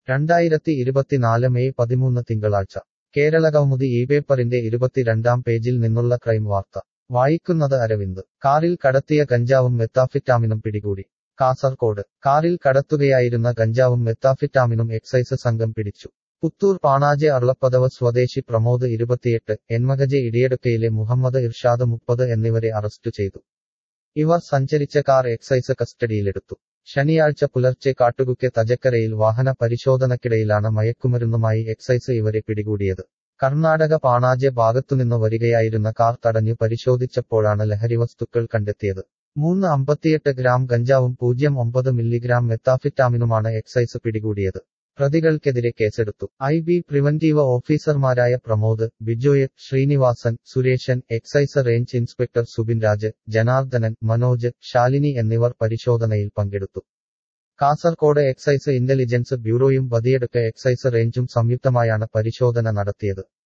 രണ്ടായിരത്തി ഇരുപത്തിനാല് മെയ് പതിമൂന്ന് തിങ്കളാഴ്ച കേരളകൗമുദി ഈ പേപ്പറിന്റെ ഇരുപത്തിരണ്ടാം പേജിൽ നിന്നുള്ള ക്രൈം വാർത്ത വായിക്കുന്നത് അരവിന്ദ് കാറിൽ കടത്തിയ ഗഞ്ചാവും മെത്താഫിറ്റാമിനും പിടികൂടി കാസർകോട് കാറിൽ കടത്തുകയായിരുന്ന ഗഞ്ചാവും മെത്താഫിറ്റാമിനും എക്സൈസ് സംഘം പിടിച്ചു പുത്തൂർ പാണാജെ അർളപ്പദവ് സ്വദേശി പ്രമോദ് ഇരുപത്തിയെട്ട് എന്മകജെ ഇടിയടുക്കയിലെ മുഹമ്മദ് ഇർഷാദ് മുപ്പത് എന്നിവരെ അറസ്റ്റ് ചെയ്തു ഇവർ സഞ്ചരിച്ച കാർ എക്സൈസ് കസ്റ്റഡിയിലെടുത്തു ശനിയാഴ്ച പുലർച്ചെ കാട്ടുകുക്കെ തജക്കരയിൽ വാഹന പരിശോധനക്കിടയിലാണ് മയക്കുമരുന്നുമായി എക്സൈസ് ഇവരെ പിടികൂടിയത് കർണാടക പാണാജെ ഭാഗത്തുനിന്ന് വരികയായിരുന്ന കാർ തടഞ്ഞു പരിശോധിച്ചപ്പോഴാണ് ലഹരിവസ്തുക്കൾ കണ്ടെത്തിയത് മൂന്ന് അമ്പത്തിയെട്ട് ഗ്രാം ഗഞ്ചാവും പൂജ്യം ഒമ്പത് മില്ലിഗ്രാം മെത്താഫിറ്റാമിനുമാണ് എക്സൈസ് പിടികൂടിയത് പ്രതികൾക്കെതിരെ കേസെടുത്തു ഐ ബി പ്രിവന്റീവ് ഓഫീസർമാരായ Pramod Bijoy Srinivasan Sureshan excise range inspector Subin Raj Janardhanan Manoj Shalini എന്നിവർ പരിശോധനയിൽ പങ്കെടുത്തു കാസർകോട് എക്സൈസ് ഇന്റലിജൻസ് ബ്യൂറോയും ബദിയെടുക്ക എക്സൈസ് റേഞ്ചും സംയുക്തമായാണ് പരിശോധന നടത്തിയത്